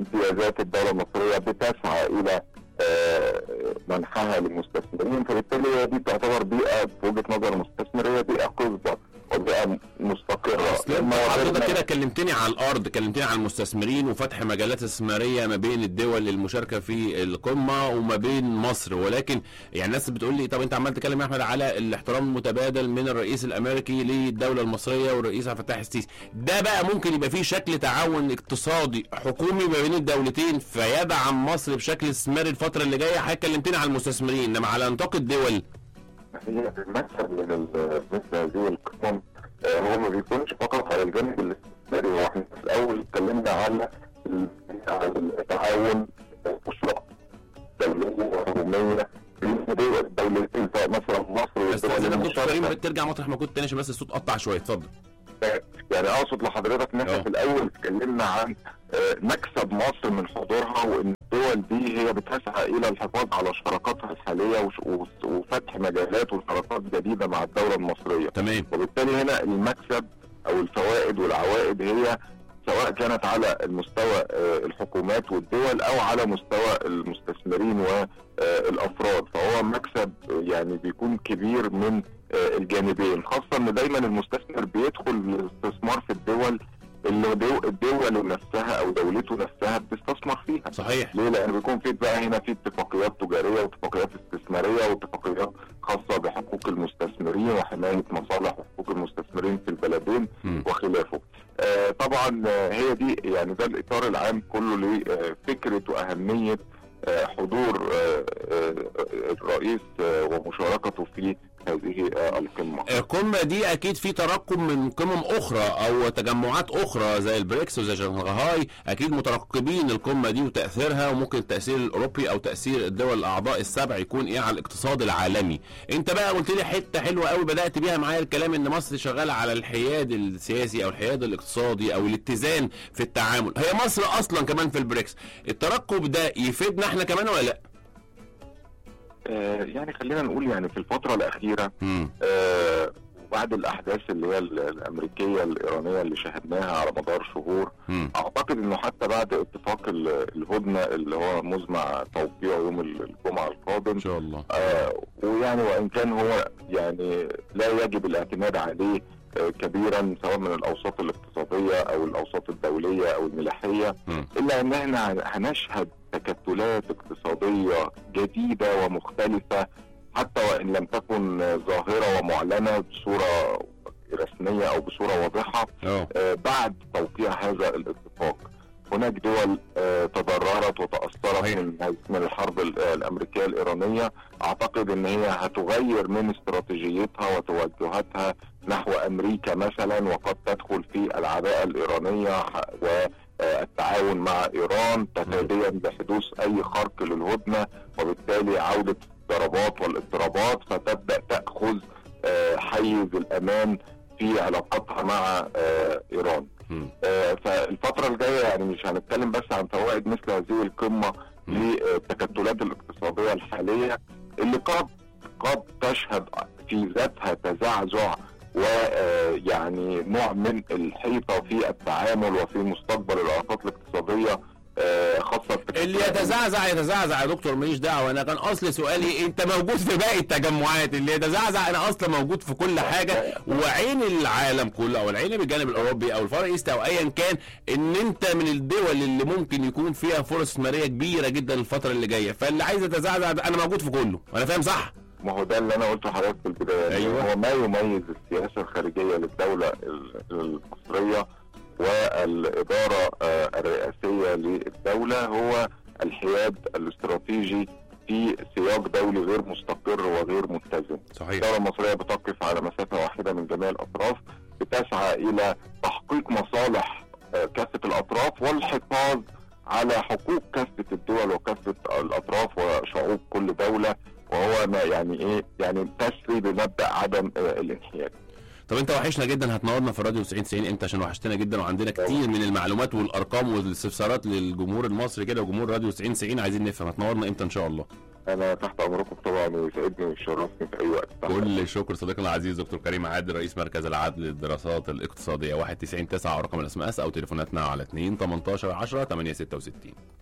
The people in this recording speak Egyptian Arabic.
امتيازات الدوله المصريه بتسعى الى آه، منحها للمستثمرين فبالتالي هي دي تعتبر بيئه في وجهه نظر المستثمر هي بيئه قصبه وبيئه مستقره اصل انت حضرتك كده كلمتني على الارض كلمتني على المستثمرين وفتح مجالات استثماريه ما بين الدول المشاركه في القمه وما بين مصر ولكن يعني الناس بتقول لي طب انت عمال تتكلم يا احمد على الاحترام المتبادل من الرئيس الامريكي للدوله المصريه والرئيس عبد الفتاح السيسي ده بقى ممكن يبقى فيه شكل تعاون اقتصادي حكومي ما بين الدولتين فيدعم مصر بشكل استثماري الفتره اللي جايه حضرتك كلمتني على المستثمرين انما على نطاق الدول هي المكسب من ال- مثل هذه القمم آه، هو ما بيكونش فقط على الجانب الاستثماري هو احنا في الاول اتكلمنا على ال- على التعاون مشروع دولية وحكومية بين دول- دولتين سواء مثلا مصر بس والدول لازم دكتور كريم المشاركة. ترجع مطرح ما كنت تاني عشان بس الصوت قطع شويه اتفضل يعني اقصد لحضرتك ان اه. احنا في الاول اتكلمنا عن آه، مكسب مصر من حضورها وان الدول دي هي بتسعى الى الحفاظ على شراكاتها الحاليه وش- وس- وفتح مجالات وشراكات جديده مع الدوله المصريه تمام وبالتالي هنا المكسب او الفوائد والعوائد هي سواء كانت على المستوى آه، الحكومات والدول او على مستوى المستثمرين والافراد فهو مكسب آه، يعني بيكون كبير من آه، الجانبين خاصه ان دايما المستثمر بيدخل للاستثمار في الدول اللي دو- الدول نفسها او دولته نفسها بتستثمر فيها صحيح ليه؟ لان بيكون في بقى هنا في اتفاقيات تجاريه واتفاقيات استثماريه واتفاقيات خاصه بحقوق المستثمرين وحمايه مصالح وحقوق المستثمرين في البلدين مم. وخلافه. آه طبعا آه، هي دي يعني ده الاطار العام كله لفكره واهميه آه، حضور آه، آه، الرئيس آه، ومشاركته في هذه آه، القمه. القمة دي أكيد في ترقب من قمم أخرى أو تجمعات أخرى زي البريكس وزي شنغهاي أكيد مترقبين القمة دي وتأثيرها وممكن التأثير الأوروبي أو تأثير الدول الأعضاء السبع يكون إيه على الاقتصاد العالمي. أنت بقى قلت لي حتة حلوة قوي بدأت بيها معايا الكلام إن مصر شغالة على الحياد السياسي أو الحياد الاقتصادي أو الاتزان في التعامل. هي مصر أصلا كمان في البريكس. الترقب ده يفيدنا إحنا كمان ولا لأ؟ آه، يعني خلينا نقول يعني في الفتره الاخيره مم. آه، وبعد الاحداث اللي هي ال- الامريكيه الايرانيه اللي شاهدناها على مدار شهور مم. اعتقد انه حتى بعد اتفاق ال- الهدنه اللي هو مزمع توقيعه يوم ال- الجمعه القادم إن شاء الله. آه ويعني وان كان هو يعني لا يجب الاعتماد عليه آه كبيرا سواء من الاوساط الاقتصاديه او الاوساط الدوليه او الملاحيه مم. الا ان احنا هن- هنشهد تكتلات اقتصاديه جديده ومختلفه حتى وان لم تكن آه، ظاهره ومعلنه بصوره رسميه او بصوره واضحه أه آه، بعد توقيع هذا الاتفاق هناك دول آه، تضررت وتاثرت صحيح. من من الحرب ال- آه، الامريكيه الايرانيه اعتقد ان هي هتغير من استراتيجيتها وتوجهاتها نحو امريكا مثلا وقد تدخل في العداءه الايرانيه ح- والتعاون مع ايران تفاديا بحدوث اي خرق للهدنه وبالتالي عوده الضربات والاضطرابات فتبدا تاخذ آه، حيز الامان في علاقتها مع آه، ايران مم. آه، فالفترة الجاية يعني مش هنتكلم بس عن فوائد مثل هذه القمة للتكتلات الاقتصادية الحالية اللي قد قد تشهد في ذاتها تزعزع ويعني نوع من الحيطة في التعامل وفي مستقبل العلاقات الاقتصادية آه، خاصة التكتلات اللي يتزعزع يتزعزع يا دكتور ماليش دعوه انا كان اصل سؤالي انت موجود في باقي التجمعات اللي يتزعزع انا اصلا موجود في كل حاجه وعين العالم كله او العين بالجانب الاوروبي او الفار ايست او ايا كان ان انت من الدول اللي ممكن يكون فيها فرص استثماريه كبيره جدا الفتره اللي جايه فاللي عايز يتزعزع ده انا موجود في كله وانا فاهم صح ما هو ده اللي انا قلته لحضرتك في البدايه يعني أيوة. هو ما يميز السياسه الخارجيه للدوله ال- المصريه والاداره آه، الرئاسيه للدوله هو الحياد الاستراتيجي في سياق دولي غير مستقر وغير متزن. صحيح الدوله المصريه بتقف على مسافه واحده من جميع الاطراف بتسعى الى تحقيق مصالح آه، كافه الاطراف والحفاظ على حقوق كافه الدول وكافه الاطراف وشعوب كل دوله وهو ما يعني ايه يعني تسري بمبدا عدم آه، الانحياز. طب انت وحشنا جدا هتنورنا في الراديو 90 90 امتى عشان وحشتنا جدا وعندنا كتير من المعلومات والارقام والاستفسارات للجمهور المصري كده وجمهور راديو 90 90 عايزين نفهم هتنورنا امتى ان شاء الله انا تحت امركم طبعا ويسعدني ويشرفني في اي وقت كل الشكر صديقنا العزيز دكتور كريم عادل رئيس مركز العدل للدراسات الاقتصاديه 199 9 رقم الاس ام اس او تليفوناتنا على 2 18 10 866